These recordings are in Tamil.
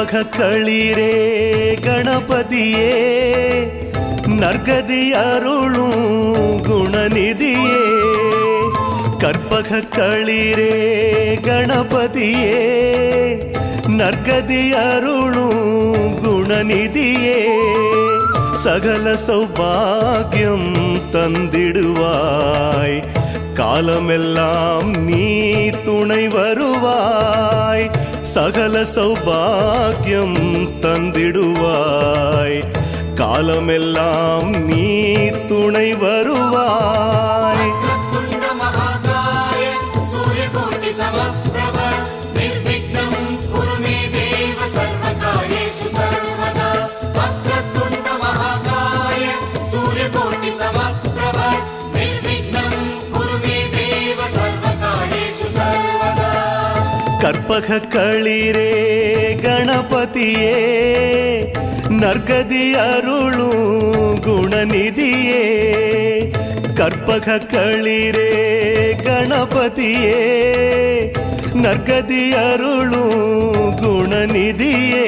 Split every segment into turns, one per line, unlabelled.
கற்பக களிரே கணபதியே நற்கதி அருளும் குணநிதியே கற்பக களிரே கணபதியே நற்கதி அருளும் குணநிதியே சகல சௌபாகியம் தந்திடுவாய் காலமெல்லாம் நீ துணை வருவாய் சகல சௌபாகியம் தந்திடுவாய் காலமெல்லாம் நீ துணை வருவாய்
वक्रतुण्ड महाकाय सूर्यकोटि समप्रभ निर्विघ्नं कुरु मे देव सर्वकार्येषु सर्वदा वक्रतुण्ड महाकाय सूर्यकोटि समप्रभ निर्विघ्नं कुरु मे देव सर्वकार्येषु सर्वदा
கற்பக களிரே கணபதியே நற்கதி அருளும் குணநிதியே கற்பக களிரே கணபதியே நற்கதி அருளும் குணநிதியே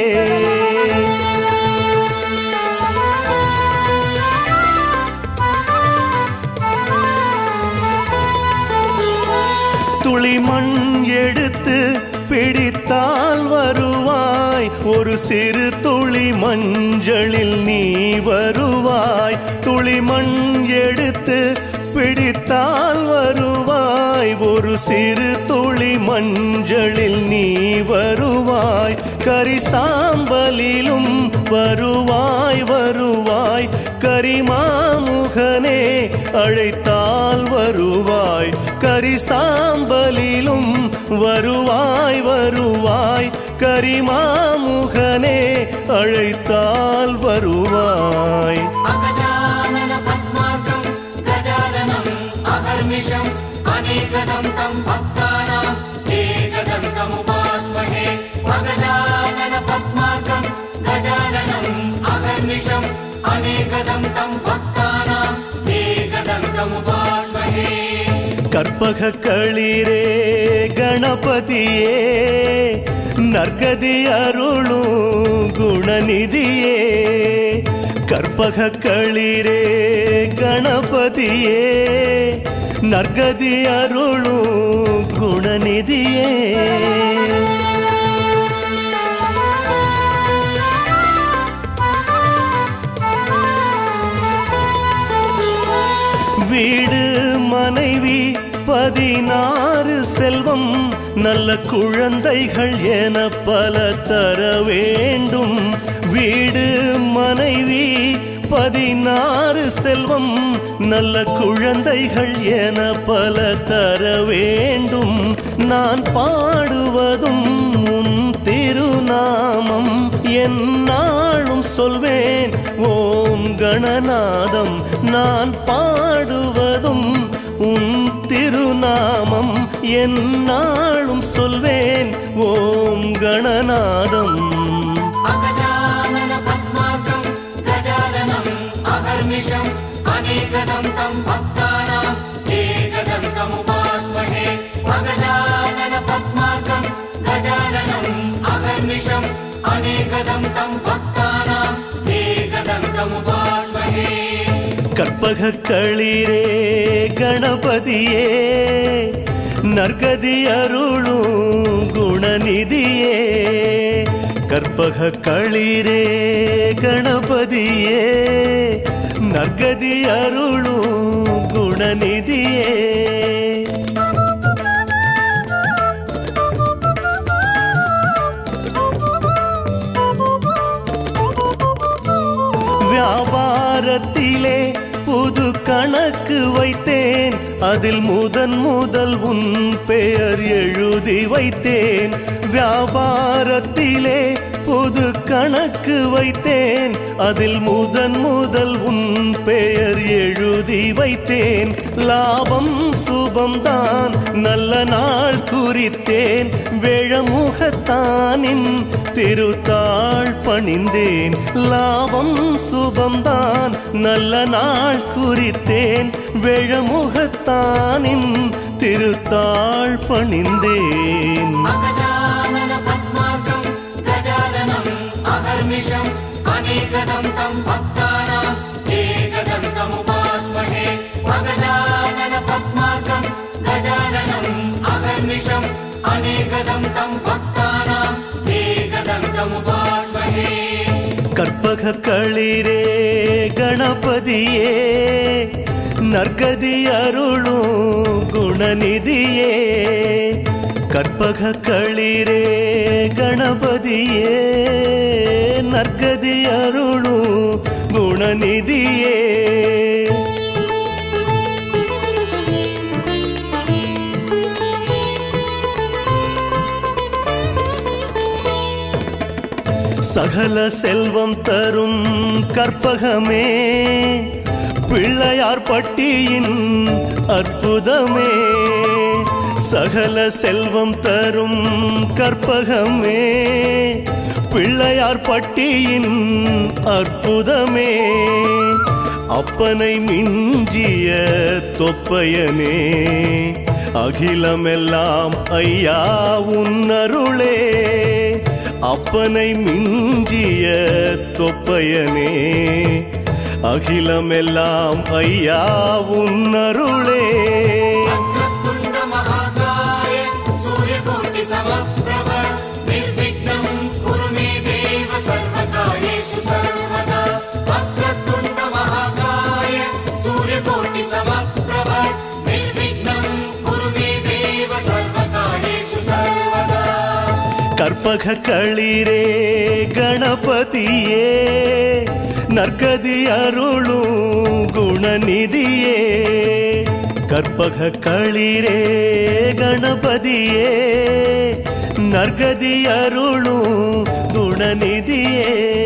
துளி மண் எடுத்து பிடித்தால் வருவாய் ஒரு சிறு துளி மஞ்சளில் நீ வருவாய் துளி மண் எடுத்து பிடித்தால் வருவாய் ஒரு சிறு துளி மஞ்சளில் நீ வருவாய் கரிசாம்பலிலும் வருவாய் வருவாய் கரிமாமுகனே அழைத்தால் வருவாய் கரிசாம்பலிலும் வருவாய் வருவாய் கரிமாமுகனே அழைத்தால் வருவாய்
अगजानन पद्मार्कं गजाननम् अहर्निशम् अनेकदं तं भक्तानाम् एकदन्तमुपास्महे अगजानन पद्मार्कं गजाननम् अहर्निशम् अनेकदं तं भक्तानाम् एकदन्तमुपास्महे
கற்பக களிரே கணபதியே நற்கதி அருளும் குணநிதியே கற்பக களிரே கணபதியே நற்கதி அருளும் குணநிதியே வீடு மனைவி பதினாறு செல்வம் நல்ல குழந்தைகள் என பல தர வேண்டும் வீடு மனைவி பதினாறு செல்வம் நல்ல குழந்தைகள் என பல தர வேண்டும் நான் பாடுவதும் உன் திருநாமம் என்னாலும் சொல்வேன் ஓம் கணநாதம் நான் பாடுவதும் உன் திருநாமம் என்னாலும் சொல்வேன் ஓம் கணநாதம்
अगजानन पद्मार्कं गजाननम् अहर्निशम् अनेकदं तं भक्तानाम् एकदन्तमुपास्महे अगजानन पद्मार्कं गजाननम् अहर्निशम् अनेकदं तं भक्तानाम् एकदन्तमुपास्महे
கற்பக களிரே கணபதியே நற்கதி அருளும் குணநிதியே கற்பக களிரே கணபதியே நற்கதி அருளும் குணநிதியே வியாபாரத்திலே புது கணக்கு வைத்தேன் அதில் முதன் முதல் உன் பெயர் எழுதி வைத்தேன் வியாபாரத்திலே புது கணக்கு வைத்தேன் அதில் முதன் முதல் உன் பெயர் எழுதி வைத்தேன் லாபம் சுபம்தான் நல்ல நாள் குறித்தேன் வேழமுகத்தானின் திருத்தாள் பணிந்தேன் லாபம் சுபம்தான் நல்ல நாள் குறித்தேன் வேழமுகத்தானின் திருத்தாள் பணிந்தேன்
अगजानन पद्मार्कं गजाननम् अहर्निशम् अनेकदं तं भक्तानाम् एकदन्तमुपास्महे अगजानन पद्मार्कम् गजाननम् अहर्निशम् अनेकदं तं भक्तानाम् एकदन्तमुपास्महे
கற்பக களிரே கணபதியே நற்கதி அருளும் குணநிதியே கற்பக களிரே கணபதியே நற்கதி அருளும் குணநிதியே சகல செல்வம் தரும் கற்பகமே பிள்ளையார் பட்டியின் அற்புதமே சகல செல்வம் தரும் கற்பகமே பிள்ளையார் பட்டியின் அற்புதமே அப்பனை மிஞ்சிய தொப்பையனே அகிலமெல்லாம் ஐயா உன்னருளே அப்பனை மிஞ்சிய தொப்பையனே அகிலமெல்லாம் ஐயா உன்னருளே
वक्रतुण्ड महाकाय सूर्यकोटि समप्रभ निर्विघ्नं कुरु मे देव सर्वकार्येषु सर्वदा वक्रतुण्ड महाकाय सूर्यकोटि समप्रभ निर्विघ्नं कुरु मे देव सर्वकार्येषु सर्वदा
கற்பக களிரே கணபதியே நற்கதி அருளும் குணநிதியே கற்பக களிரே கணபதியே நற்கதி அருளும் குணநிதியே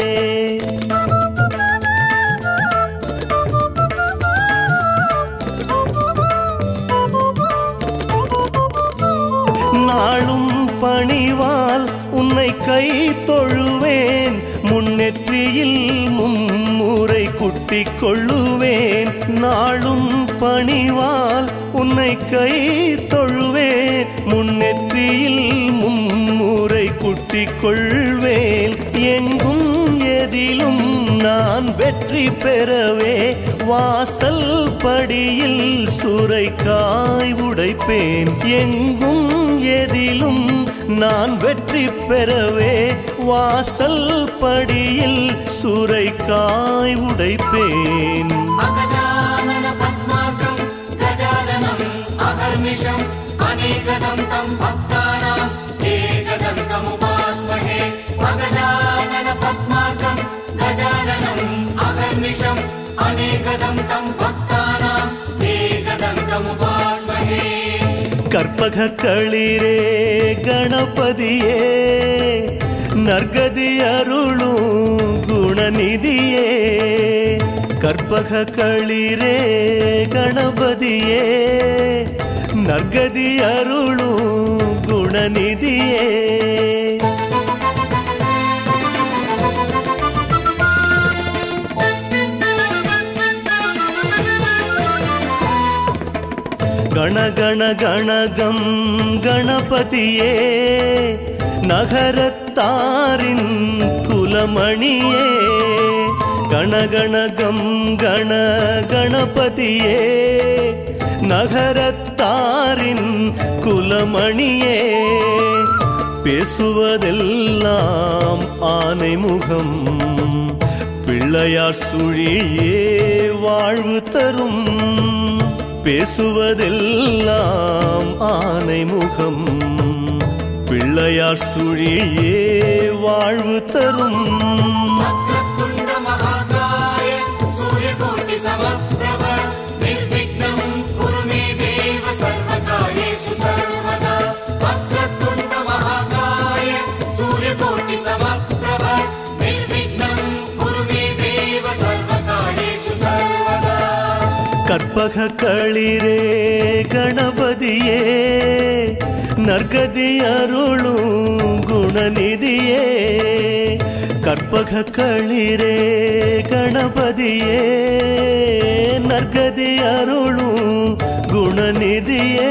நாளும் பணிவால் உன்னை கை தொழுவேன் முன்னெற்றியில் மும்முறை குட்டிக் கொள்ளுவேன் நாளும் பணிவால் உன்னை கை தொழுவேன் முன்னெற்றியில் மும்முறை குட்டிக் கொள்வேன் எங்கும் எதிலும் நான் வெற்றி பெறவே வாசல் படியில் சுரைக்காய் உடைப்பேன் எங்கும் எதிலும் நான் வெற்றி பெறவே வாசல் படியில் சுரைக்காய் உடைப்பேன்
अगजानन पद्मार्कं गजाननम् अहर्निशम् अनेकदं तं भक्तानाम् एकदन्तमुपास्महे अगजानन पद्मार्कं गजाननम् अहर्निशम् अनेकदं तं भक्तानाम् एकदन्तमुपास्महे
கற்பக களிரே கணபதியே நற்கதி அருளும் குணநிதியே கற்பக களிரே கணபதியே நற்கதி அருளும் குணநிதியே கண கண கணகம் கணபதியே நகரத்தாரின் குலமணியே கணகணகம் கண கணபதியே நகரத்தாரின் குலமணியே பேசுவதெல்லாம் ஆனை முகம் பிள்ளையார் சுழியே வாழ்வு தரும் பேசுவதெல்லாம் ஆனை முகம் பிள்ளையார் சுழியே வாழ்வு தரும்
वक्रतुण्ड महाकाय सूर्यकोटि समप्रभ निर्विघ्नं कुरु मे देव सर्वकार्येषु सर्वदा वक्रतुण्ड महाकाय सूर्यकोटि समप्रभ निर्विघ्नं कुरु मे देव सर्वकार्येषु सर्वदा
கற்பக களிரே கணபதியே நற்கதி அருளும் குணநிதியே கற்பக களிரே கணபதியே நற்கதி அருளும் குணநிதியே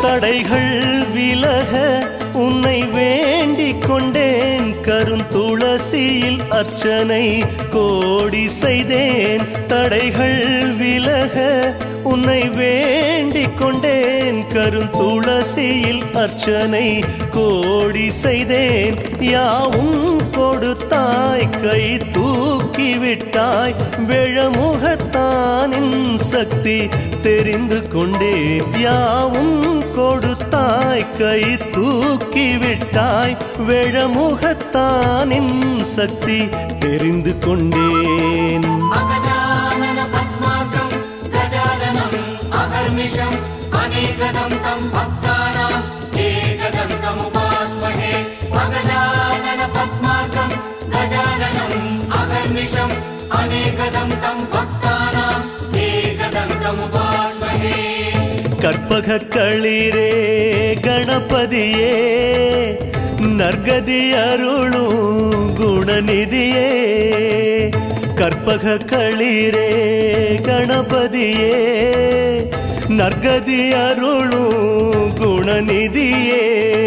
தடைகள் விலக உன்னை வேண்டிக் கொண்டேன் கருந்துளசியில் அர்ச்சனை கோடி செய்தேன் தடைகள் விலக உன்னை வேண்டிக் கொண்டேன் கருந்துளசியில் அர்ச்சனை கோடி செய்தேன் யாவும் கொடுத்தாய் கை தூக்கி விட்டாய் விழமுகத்தானின் சக்தி தெரிந்து கொண்டேன் யாவும் கொடுத்தாய் கை தூக்கி விட்டாய் விழமுகத்தானின் சக்தி தெரிந்து கொண்டேன்
अगजानन पद्मार्कम् गजाननम् अहर्निशम् अनेकदन्तम् भक्तानाम् एकदन्तमुपास्महे अगजानन पद्मार्कम् गजाननम् अहर्निशम् अनेकदन्तम् भक्तानाम् एकदन्तमुपास्महे
கற்பக களிரே கணபதியே நற்கதி அருளும் குணநிதியே கற்பக களிரே கணபதியே நற்கதி அருளும் குணநிதியே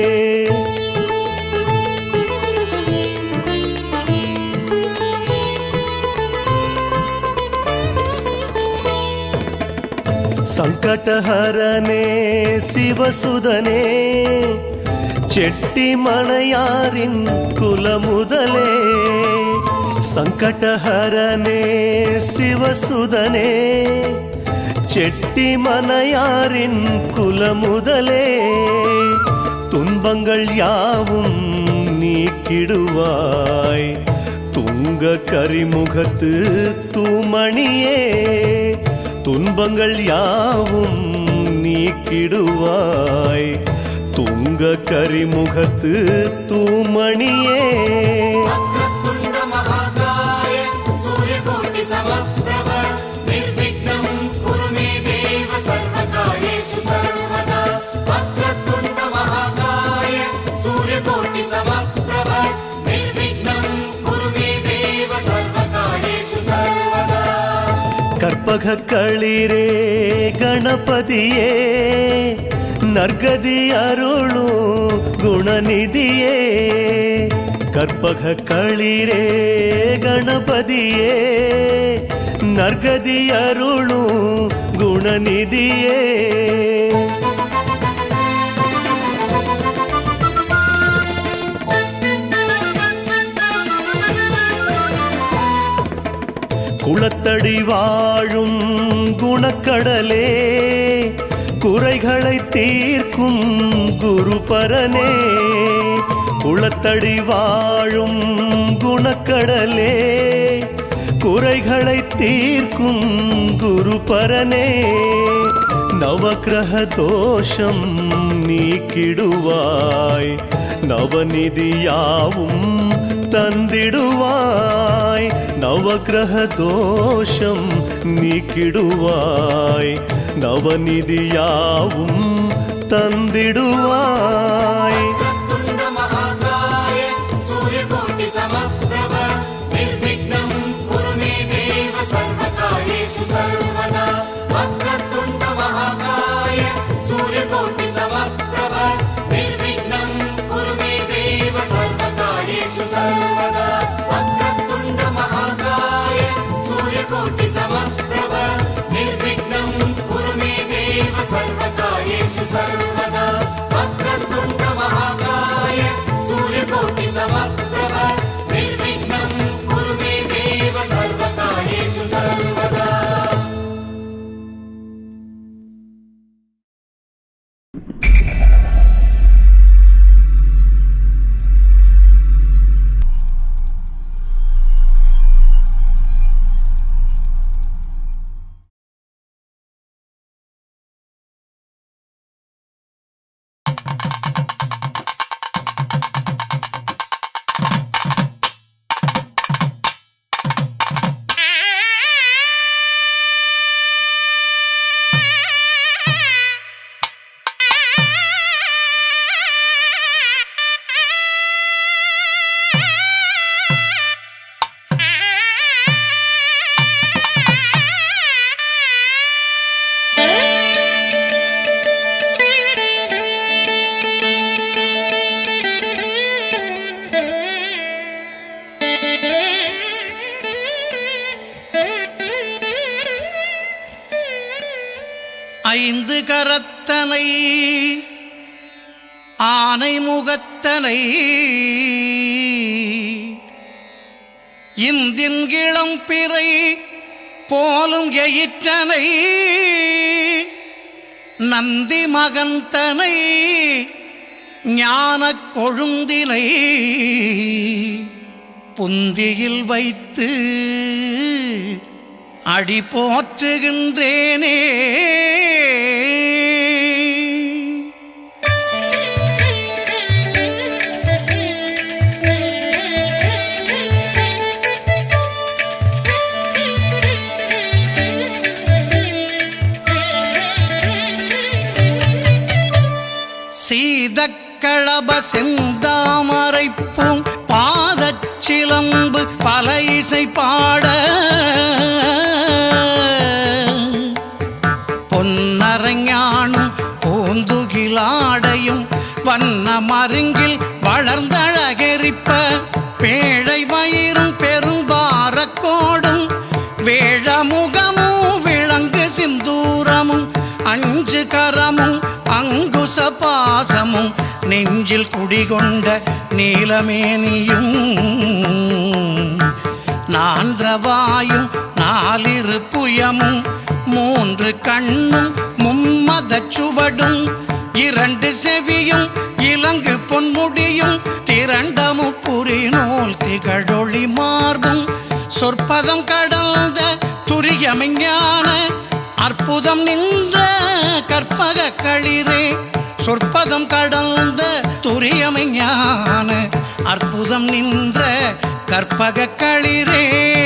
சங்கடஹரனே சிவசுதனே செட்டி மணையாரின் குலமுதலே சங்கடஹரனே சிவசுதனே செட்டி மனையாரின் குலமுதலே துன்பங்கள் யாவும் நீக்கிடுவாய் துங்க கரிமுகத்து தூமணியே துன்பங்கள் யாவும் நீக்கிடுவாய் துங்க கரிமுகத்து தூமணியே
वक्रतुण्ड महाकाय सूर्यकोटिसमप्रभ निर्विघ्नं कुरु मे देव सर्वकार्येषु सर्वदा वक्रतुण्ड महाकाय सूर्यकोटिसमप्रभ निर्विघ्नं कुरु मे देव सर्वकार्येषु सर्वदा
கற்பக களிரே கணபதியே நற்கதி அருளும் குணநிதியே கற்பக களிரே கணபதியே நற்கதி அருளும் குணநிதியே குளத்தடி வாழும் குணக்கடலே குறைகளை தீர்க்கும் குருபரனே குளத்தடி வாழும் குணக்கடலே குறைகளை தீர்க்கும் குருபரனே நவக்கிரக தோஷம் நீக்கிடுவாய் நவநிதியாவும் தந்திடுவாய் நவக்கிரக தோஷம் நீக்கிடுவாய் நவநிதியாவும் தந்திடுவாய்
वक्रतुण्ड महाकाय सूर्यकोटिसमप्रभ निर्विघ्नं कुरु मे देव सर्वकार्येषु सर्वदा वक्रतुण्ड महाकाय सूर्यकोटिसमप्रभ निर्विघ्नं कुरु मे देव सर्वकार्येषु सर्वदा वक्रतुण्ड महाकाय सूर्यकोटिसमप्रभ निर्विघ्नं कुरु मे देव सर्वकार्येषु सर्वदा वक्रतुण्ड महाकाय सूर्यकोटिसमप्रभ निर्विघ्नं कुरु मे देव सर्वकार्येषु सर्वदा
முகத்தனை ஆனை முகத்தனை இந்தின் இளம் பிறை போலும் எயிற்றனை நந்தி மகந்தனை ஞானக் கொழுந்தினை புந்தியில் வைத்து அடி போற்றுகின்றேனே சீதக்களப செந்தாமரைப்பூம் பாதச் சிலம்பு பல இசை பாட பொன்னரஞானும் பூந்துகிலாடையும் வண்ண மருங்கில் வளர்ந்தழகெரிப்ப பேழை வயிறும் பெரும்பாரக்கோடும் வேழமுகமும் விளங்கு சிந்தூரமும் அஞ்சு கரமும் அங்குச பாசமும் நெஞ்சில் குடிகொண்ட நீலமேனியும் நான்றவாயும் நாலிரு புயமும் மூன்று கண்ணும் மும்மதச் சுவடும் இரண்டு செவியும் இலங்கு பொன்முடியும் திரண்டமு புரிநூல் திகழொளி மார்பும் சொற்பதம் கடந்த துரியமெஞ்ஞான அற்புதம் நின்ற கற்பக களிரே சொற்பதம் கடந்த துரியமெஞ்ஞான அற்புதம் நின்ற கற்பக களிரே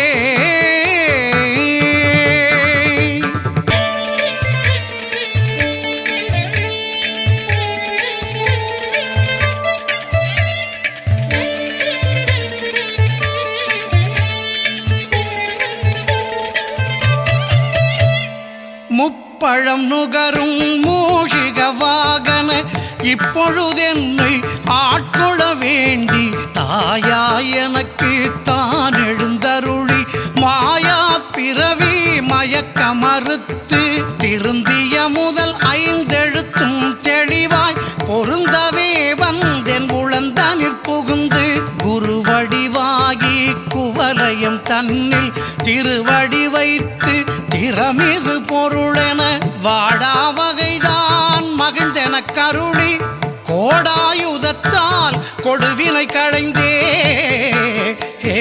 முப்பழம் நுகரும் மூஷிக வாகன இப்பொழுதென்னை ஆட்கொள்ள வேண்டி தாயா எனக்கு தான் எழுந்தருளி மாயா பிறவி மயக்க மறுத்து திருந்திய முதல் ஐந்தெழுத்தும் தெளிவாய் பொருந்தவே வந்தென் உளந்தனிற் புகுந்து குருவடிவாகி குவலயம் தன்னில் திருவடி வைத்து திறமிது பொருளென வாடா வகைதான் மகிழ்ந்தென கருளி கோடாயுதத்தால் கொடுவினை களைந்தே ஏ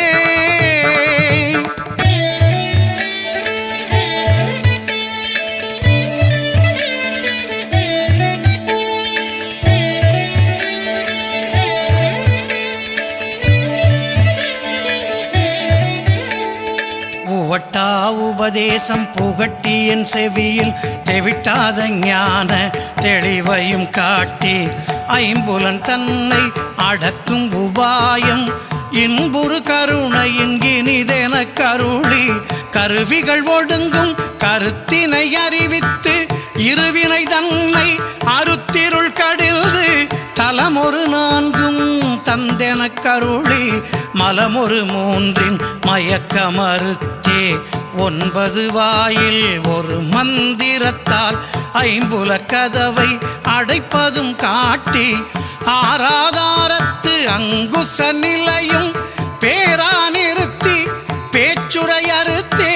உவட்டா உபதேசம் புகட்டி என் செவியில் தெவிட்டாத ஞான தெளிவையும் காட்டி ஐம்புலன் தன்னை அடக்கும் உபாயம் இன்புறு கருணையின் இனிதென கருளி கருவிகள் ஒடுங்கும் கருத்தினை அறிவித்து இருவினை தன்னை அருத்திருள் கடில்து தலமொரு நான்கும் தந்தென கருளி மலமொரு மூன்றின் மயக்க மறுத்தே ஒன்பது வாயில் ஒரு மந்திரத்தால் ஐம்புல கதவை அடைப்பதும் காட்டி ஆராதாரத்து அங்குச நிலையும் பேரா நிறுத்தி பேச்சுரை அறுத்தே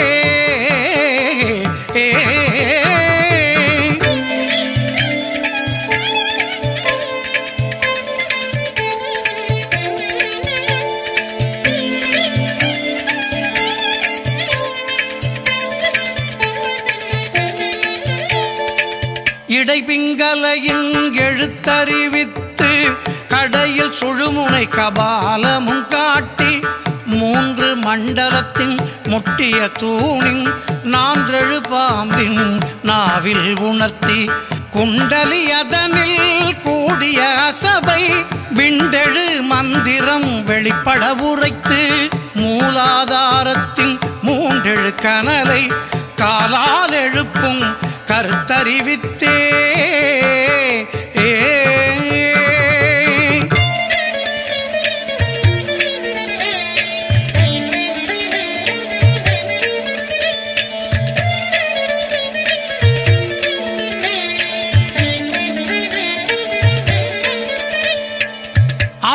இடைபிங்கலையின் எழுத்தறிவித்து கடையில் சுழுமுனை கபாலமும் காட்டி மூன்று மண்டலத்தின் முட்டிய தூணின் நான்றெழு பாம்பின் நாவில் உணர்த்தி குண்டலி அதனில் கூடிய அசபை விண்டெழு மந்திரம் வெளிப்பட உரைத்து மூலாதாரத்தின் மூன்றெழு கனலை காலால் எழுப்பும் கருத்தறிவித்தே ஏ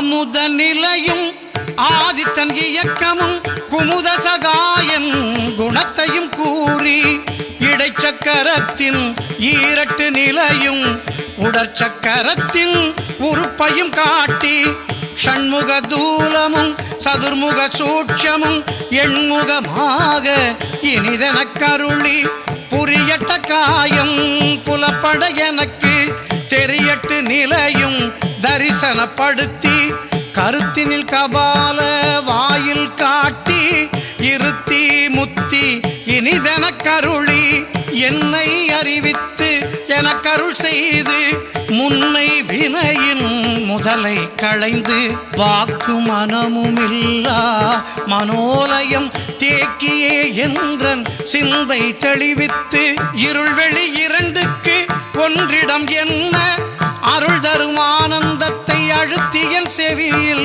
அமுத நிலையும் ஆதித்தன் இயக்கமும் குமுத சகாயன் குணத்தையும் கூறி இடைச்சக்கரத்தின் ஈரட்டு நிலையும் உடற்சக்கரத்தின் உறுப்பையும் காட்டி ஷண்முக தூலமும் சதுர்முக சூட்சமும் எண்முகமாக இனிதெனக் கருளி புரியட்ட காயம் புலப்பட எனக்கு தெரியட்டு நிலையும் தரிசனப்படுத்தி கருத்தினில் கபால வாயில் காட்டி இருத்தி முத்தி இனிதென கருளி என்னை அறிவித்து எனக்கருள் செய்து முன்னை வினையின் முதலை களைந்து வாக்கு மனமுமில்லா மனோலயம் தேக்கியே என்றன் சிந்தை தெளிவித்து இருள்வெளி இரண்டுக்கு ஒன்றிடம் என்ன அருள் தரும் ஆனந்தத்தை அழுத்தி என் செவியில்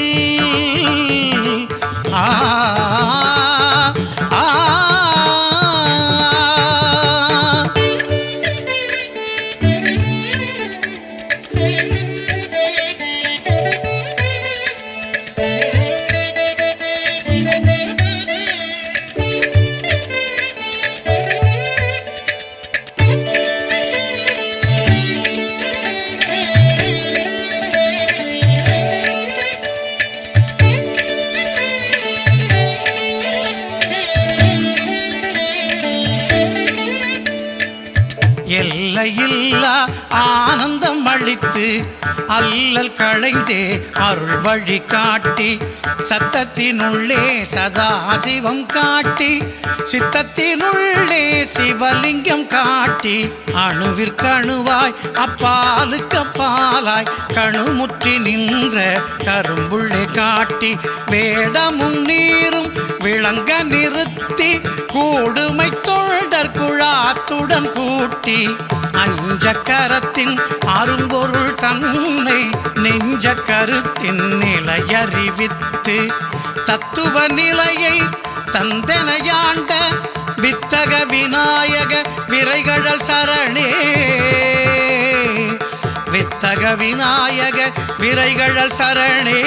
ஆ ஆ, ஆ எல்லையில்லா ஆனந்தம் அளித்து அல்லல் களைந்தே அருள் வழி காட்டி சத்தத்தினுள்ளே சதா சிவம் காட்டி சித்தத்தினுள்ளே சிவலிங்கம் காட்டி அணுவிற்கணுவாய் அப்பாலுக்கு அப்பாலாய் கணுமுற்றி நின்ற கரும்புள்ளே காட்டி வேடமும் நீரும் விளங்க நிறுத்தி கூடுமை தொண்டர் குழாத்துடன் கூட்டி அஞ்ச கரத்தின் அரும்பொருள் தன்னை நெஞ்ச கருத்தின் நிலையறிவித்து தத்துவ நிலையை தந்தனையாண்ட வித்தக விநாயக விரைகழல் சரணே வித்தக விநாயக விரைகழல் சரணே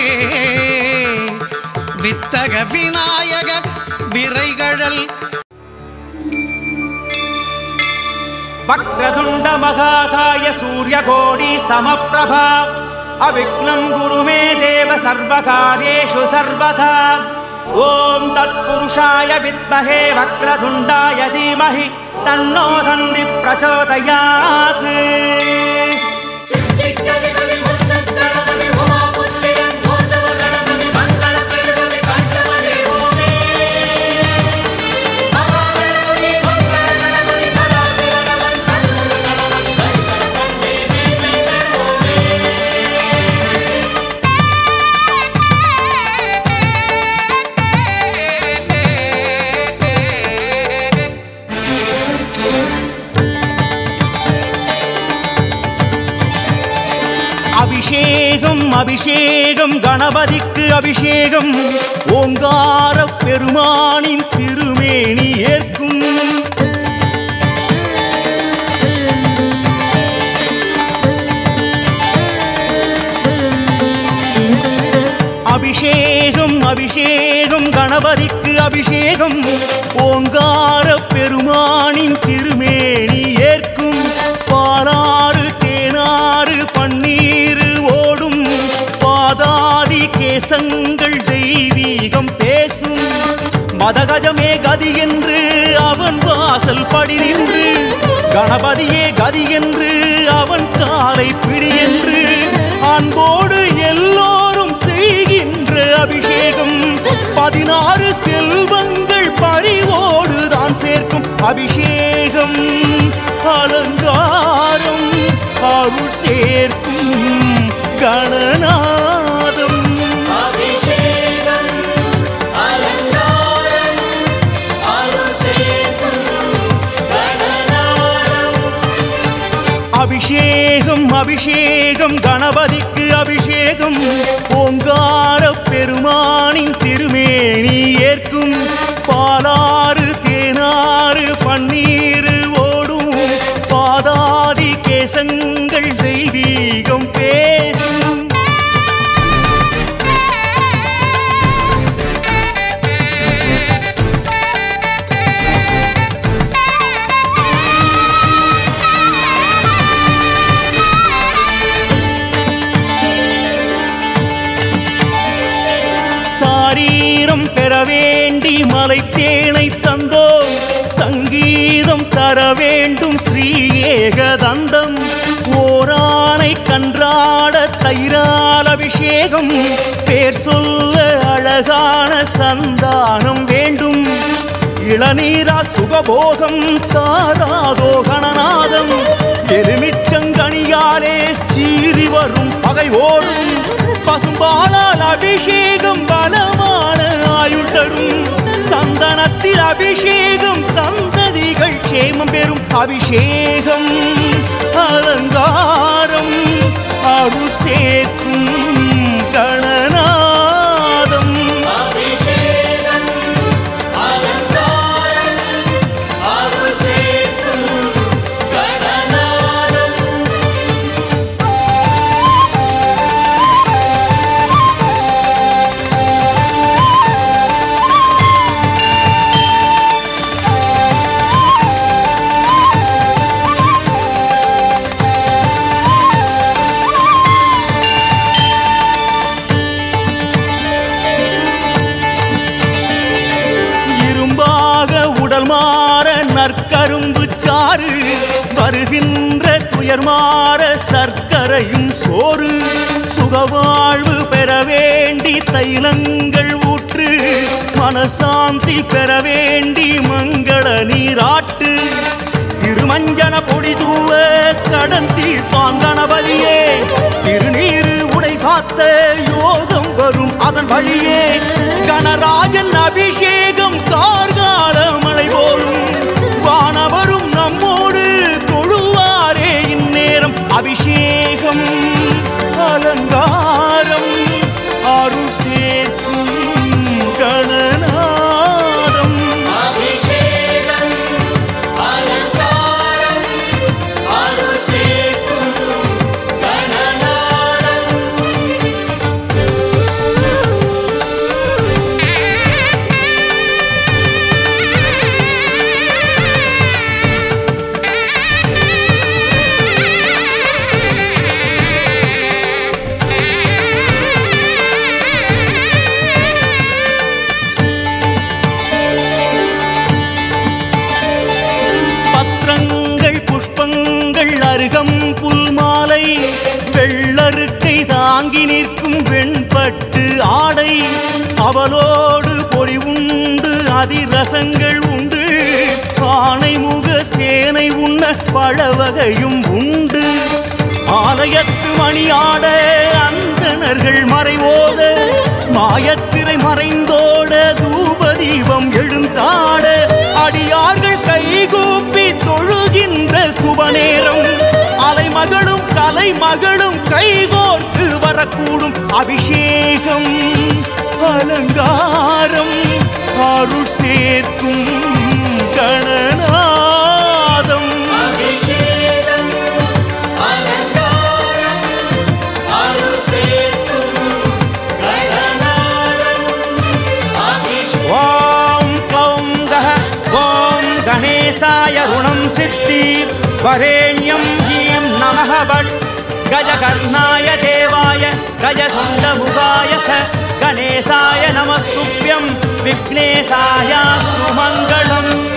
வித்தக விநாயக விரைகழல்
वक्रतुण्ड महाकाय सूर्यकोटि समप्रभा अविघ्नं गुरु मे देव सर्वकार्येषु सर्वथा ॐ तत्पुरुषाय विद्महे वक्रतुण्डाय धीमहि तन्नो दन्ति प्रचोदयात्
சித்திக்கதிபதி முத்தக் கணபதி உமாபுத்திரன் மூத்தவ கணபதி மங்கள பெருமதி கண்டவனே ஓமே மகாகணபதி மங்கள கணபதி சதாசிவனவன் சண்முக கணபதி தரிசன கண்டே மேன்மை பெறுவோமே
அபிஷேகம் அபிஷேகம் கணபதிக்கு அபிஷேகம் ஓங்கார பெருமானின் திருமேனி ஏற்கும் அபிஷேகம் அபிஷேகம் கணபதிக்கு அபிஷேகம் ஓங்கார பெருமானின் திருமேனி ஏற்கும் பாலாறு தேனாறு பன்னீர் ஓடும் பாதாதி கேசங்கள் தெய்வீகம் பேசும் மதகஜமே கதி என்று அவன் வாசல் படி நின்று கணபதியே கதி என்று அவன் காலை பிடி என்று அன்போடு எல்லோரும் செய்கின்ற அபிஷேகம் பதினாறு செல்வங்கள் பறிவோடு தான் சேர்க்கும் அபிஷேகம் அலங்காரம் அருள் சேர்க்கும் கணநாதம்
அபிஷேகம் அலங்காரம் அருள் சேர்க்கும் கடனாரம்
அபிஷேகம் அபிஷேகம் கணபதிக்கு அபிஷேகம் ஓங்கார பெருமானின் திருமேனி ஏற்கும் பாலாறு தேனாறு பன்னீர் ஓடும் பாதாதி கேசங்கள் தெய்வீகம் பேசும் வேண்டி மலை தேனை தந்தோம் சங்கீதம் தர வேண்டும் ஸ்ரீ ஏகதந்தம் ஓரானை கன்றாட தைரால் அபிஷேகம் பேர் சொல்ல அழகான சந்தானம் வேண்டும் இளநீரா சுகபோகம் தாராதோ கணநாதம் எலுமிச்சங்கனியாலே சீறி வரும் பகை ஓடும் பசும்பாலால் அபிஷேகம் பலமான ஆயுள் தரும் சந்தனத்தில் அபிஷேகம் சந்ததிகள் க்ஷேமம் பெறும் அபிஷேகம் அலங்காரம் அருள் சேர்க்கும் கணநாதம்
அபிஷேகம் அலங்காரம் அருள் சேர்க்கும் கடநாதம்
இரும்பாக உடல் மாற நற்கரும்பு சாறு வருகின்ற துயர் மாற சர்க்கரையும் சோறு சுகவாழ்வு பெற வேண்டி தைலங்கள் ஊற்று மனசாந்தி பெற வேண்டி மங்கள நீராட்டு திருமஞ்சன பொடி தூவ கடன் தீர்ப்பான் கணபதியே திருநீரு உடை சாத்த யோகம் வரும் அதன் வழியே கணராஜன் அபிஷேகம் கார்கால மழை போலும் வானவரும் நம்மோடு தொழுவாரே இந்நேரம் அபிஷேகம் அலங்காரம் அருள் சேர்க்கும் கணநாதம்
அபிஷேகம் அலங்காரம் அருள் சேர்க்கும் கடநாதம்
பத்திரங்கள் புஷ்பங்கள் அருகம் புல் மாலை வெள்ளருக்கை தாங்கி நிற்கும் வெண்பட்டு ஆடை அவளோடு பொறி உண்டு அதிரசங்கள் உண்டு ஆனை முக சேனை உண்ண பழவகையும் உண்டு ஆலயத்து மணியாட அந்தணர்கள் மறைவோட மாயத்திரை மறைந்தோட தூப தீபம் எழுந்தாட அடியார்கள் கைகூப்பி தொழுகின்ற சுபநேரம் அலைமகளும் கலைமகளும் கைகோர்த்து வரக்கூடும் அபிஷேகம் அலங்காரம் அருள் சேர்க்கும் கணநாதம்
அபிஷேகம் அலங்காரம் அருள் சேர்க்கும் கடநாதம் அபிஷேகம்
ஓம் க்ளௌம் கஹ ஓம் கணேசாய ருணம் சித்தி வரேண்யம் ஈம் நமः பட் கஜகர்ணாய தேவாய கஜசண்டமுகாய ச கணேசாய நமஸ்துभ्यं விக்னேசாயாஸ்து மங்களம்